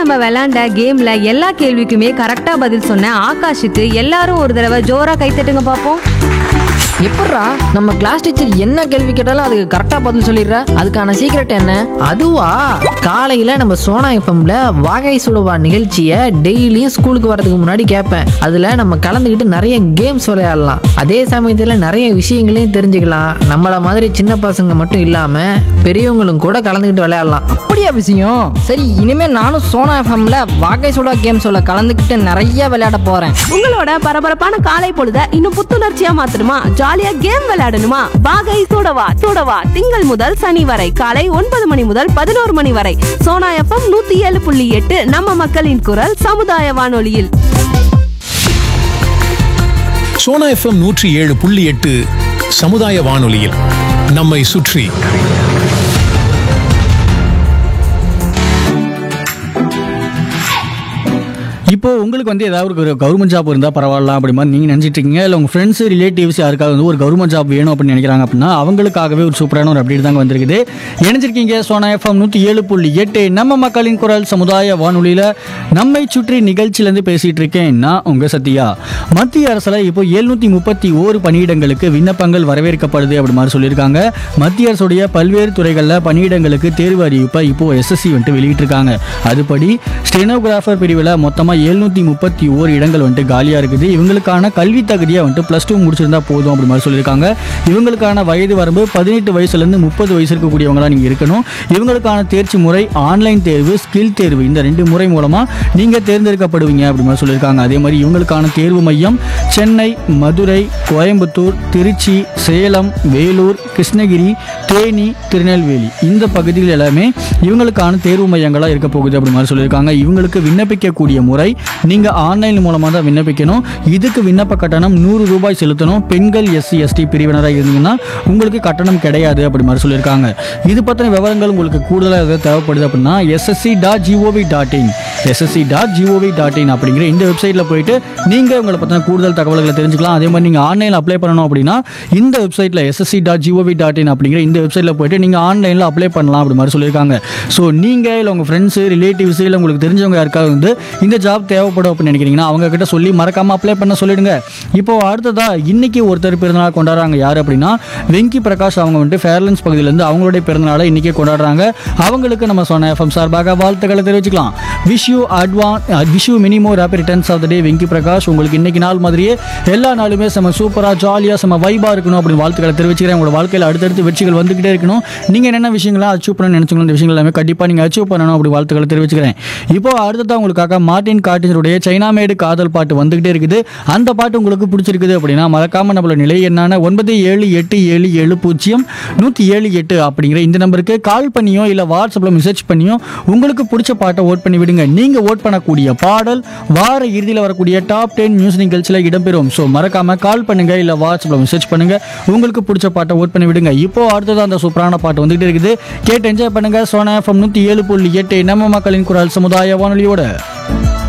நம்ம விளையாண்ட கேம்ல எல்லா கேள்விக்குமே கரெக்டா பதில் சொன்ன ஆகாஷுக்கு எல்லாரும் ஒரு தடவை ஜோரா கைத்தட்டுங்க பாப்போம் எப்பட்றா நம்ம கிளாஸ் டீச்சர் என்ன கேள்வி கேட்டாலும் அதுக்கு கரெக்டா பதில் சொல்லிடுறா அதுக்கான சீக்ரெட் என்ன அதுவா காலையில நம்ம சோனா எஃப்எம்ல வாகை சுடுவா நிகழ்ச்சியை டெய்லியும் ஸ்கூலுக்கு வரதுக்கு முன்னாடி கேட்பேன் அதுல நம்ம கலந்துக்கிட்டு நிறைய கேம்ஸ் விளையாடலாம் அதே சமயத்துல நிறைய விஷயங்களையும் தெரிஞ்சுக்கலாம் நம்மள மாதிரி சின்ன பசங்க மட்டும் இல்லாம பெரியவங்களும் கூட கலந்துக்கிட்டு விளையாடலாம் அப்படியா விஷயம் சரி இனிமே நானும் சோனா எஃப்எம்ல வாகை சுடா கேம் சொல்ல கலந்துக்கிட்டு நிறைய விளையாட போறேன் உங்களோட பரபரப்பான காலை பொழுத இன்னும் புத்துணர்ச்சியா மாத்தணுமா ஜாலியா கேம் விளையாடணுமா வாகை சூடவா சூடவா திங்கள் முதல் சனி வரை காலை ஒன்பது மணி முதல் பதினோரு மணி வரை சோனா எஃப்எம் நூத்தி ஏழு புள்ளி எட்டு நம்ம மக்களின் குரல் சமுதாய வானொலியில் சோனா எஃப்எம் நூற்றி ஏழு புள்ளி எட்டு சமுதாய வானொலியில் நம்மை சுற்றி இப்போ உங்களுக்கு வந்து ஏதாவது ஒரு கவர்மெண்ட் ஜாப் இருந்தால் பரவாயில்ல அப்படி மாதிரி நீங்கள் நினச்சிட்டு இருக்கீங்க இல்லை உங்கள் ஃப்ரெண்ட்ஸ் ரிலேட்டிவ்ஸ் யாருக்காவது வந்து ஒரு கவர்மெண்ட் ஜாப் வேணும் அப்படின்னு நினைக்கிறாங்க அப்படின்னா அவங்களுக்காகவே ஒரு சூப்பரான ஒரு அப்டேட் தாங்க வந்திருக்குது இணைஞ்சிருக்கீங்க சோனா எஃப்எம் நூற்றி ஏழு புள்ளி எட்டு நம்ம மக்களின் குரல் சமுதாய வானொலியில் நம்மை சுற்றி நிகழ்ச்சியிலேருந்து பேசிகிட்டு இருக்கேன் நான் உங்கள் சத்யா மத்திய அரசில் இப்போ எழுநூற்றி முப்பத்தி ஓரு பணியிடங்களுக்கு விண்ணப்பங்கள் வரவேற்கப்படுது அப்படி மாதிரி சொல்லியிருக்காங்க மத்திய அரசுடைய பல்வேறு துறைகளில் பணியிடங்களுக்கு தேர்வு அறிவிப்பை இப்போ எஸ்எஸ்சி வந்துட்டு வெளியிட்டிருக்காங்க அதுபடி ஸ்டெனோகிராஃபர் பிரிவில் மொத்தமாக எழுநூற்றி முப்பத்தி ஓரு இடங்கள் வந்துட்டு காலியாக இருக்குது இவங்களுக்கான கல்வி தகுதியாக வந்துட்டு ப்ளஸ் டூ முடிச்சிருந்தா போதும் அப்படி மாதிரி சொல்லியிருக்காங்க இவங்களுக்கான வயது வரம்பு பதினெட்டு வயசுலேருந்து முப்பது வயசு இருக்கக்கூடியவங்களா நீங்கள் இருக்கணும் இவங்களுக்கான தேர்ச்சி முறை ஆன்லைன் தேர்வு ஸ்கில் தேர்வு இந்த ரெண்டு முறை மூலமாக நீங்கள் தேர்ந்தெடுக்கப்படுவீங்க அப்படி மாதிரி சொல்லியிருக்காங்க அதே மாதிரி இவங்களுக்கான தேர்வு மையம் சென்னை மதுரை கோயம்புத்தூர் திருச்சி சேலம் வேலூர் கிருஷ்ணகிரி தேனி திருநெல்வேலி இந்த பகுதிகள் எல்லாமே இவங்களுக்கான தேர்வு மையங்களாக இருக்க போகுது அப்படி மாதிரி சொல்லியிருக்காங்க இவங்களுக்கு விண்ணப்பிக்கக்கூடிய முறை நீங்கள் ஆன்லைன் மூலமாக தான் விண்ணப்பிக்கணும் இதுக்கு விண்ணப்ப கட்டணம் நூறு ரூபாய் செலுத்தணும் பெண்கள் எஸ்சி எஸ்டி பிரிவினராக இருந்தீங்கன்னா உங்களுக்கு கட்டணம் கிடையாது அப்படி மாதிரி சொல்லியிருக்காங்க இது பற்றின விவரங்கள் உங்களுக்கு கூடுதலாக எதாவது தேவைப்படுது அப்படின்னா SSC dot G O V dot in SSC dot G O V dot in அப்படிங்கிற இந்த வெப்சைட்டில் போயிட்டு நீங்கள் உங்களை பற்றின கூடுதல் தகவல்களை தெரிஞ்சுக்கலாம் அதே மாதிரி நீங்கள் ஆன்லைனில் அப்ளை பண்ணணும் அப்படின்னா இந்த வெப்சைட்டில் SSC dot G O V dot in அப்படிங்கிற இந்த வெப்சைட்டில் போயிட்டு நீங்கள் ஆன்லைனில் அப்ளை பண்ணலாம் அப்படி மாதிரி சொல்லியிருக்காங்க ஸோ நீங்கள் இல்லை உங்கள் ஃப்ரெண்ட்ஸு ரிலேட்டிவ்ஸ் இல்லை உங்களுக்கு தெரிஞ்சவங்க யாருக்காவது வந்து இந்த ஜாப் தேவைப்படும் அப்படின்னு நினைக்கிறீங்கன்னா அவங்க கிட்ட சொல்லி மறக்காமல் அப்ளை பண்ண சொல்லிடுங்க இப்போ அடுத்ததா இன்னைக்கு ஒருத்தர் பிறந்தநாள் கொண்டாடுறாங்க யார் அப்படின்னா வெங்கி பிரகாஷ் அவங்க வந்துட்டு ஃபேர்லன்ஸ் பகுதியிலேருந்து அவங்களுடைய பிறந்தநாளை இன்னைக்கே கொண்டாடுறாங்க அவங்களுக்கு நம்ம சொன்ன எஃப்எம் சார்பாக வாழ்த்துக்களை தெரிவிச்சுக்கலாம் wish you advance wish you many more happy returns of the day Venki Prakash உங்களுக்கு இன்னைக்கு நாள் மாதிரியே எல்லா நாளுமே செம சூப்பராக ஜாலியாக செம வைபாக இருக்கணும் அப்படின்னு வாழ்த்துக்களை தெரிவிச்சுக்கிறேன் உங்களோட வாழ்க்கையில் அடுத்தடுத்து வெற்றிகள் வந்துகிட்டே இருக்கணும் நீங்கள் என்னென்ன விஷயங்களை அச்சீவ் பண்ண நினைச்சீங்களோ அந்த விஷயங்கள் எல்லாமே கண்டிப்பாக நீங்கள் அச்சீவ் பண்ணணும் அப்படி வாழ்த்துக்களை தெரிவிச்சுக்கிறேன் இப்போ அடுத்ததான் உங்களுக்காக மார்ட்டின் காட்டினுடைய சைனா மேடு காதல் பாட்டு வந்துகிட்டே இருக்குது அந்த பாட்டு உங்களுக்கு பிடிச்சிருக்குது அப்படின்னா மறக்காம நம்மளோட நிலை என்னான ஒன்பது ஏழு எட்டு ஏழு ஏழு பூஜ்ஜியம் நூற்றி ஏழு எட்டு அப்படிங்கிற இந்த நம்பருக்கு கால் பண்ணியோ இல்லை வாட்ஸ்அப்பில் மெசேஜ் பண்ணியோ உங்களுக்கு பிடிச்ச பாட்டை ஓட் பண்ணி விடுங்க நீங்கள் ஓட் பண்ணக்கூடிய பாடல் வார இறுதியில் வரக்கூடிய டாப் டென் நியூஸ் நிகழ்ச்சியில் இடம்பெறும் ஸோ மறக்காம கால் பண்ணுங்க இல்லை வாட்ஸ்அப்பில் மெசேஜ் பண்ணுங்க உங்களுக்கு பிடிச்ச பாட்டை ஓட் பண்ணி விடுங்க இப்போ அடுத்தது அந்த சூப்பரான பாட்டு வந்துகிட்டு இருக்குது கேட்டு என்ஜாய் பண்ணுங்க சோனா எஃப்எம் நூற்றி ஏழு புள்ளி எட்டு நம்ம மக்களின் குரல் சமுதாய வானொலியோட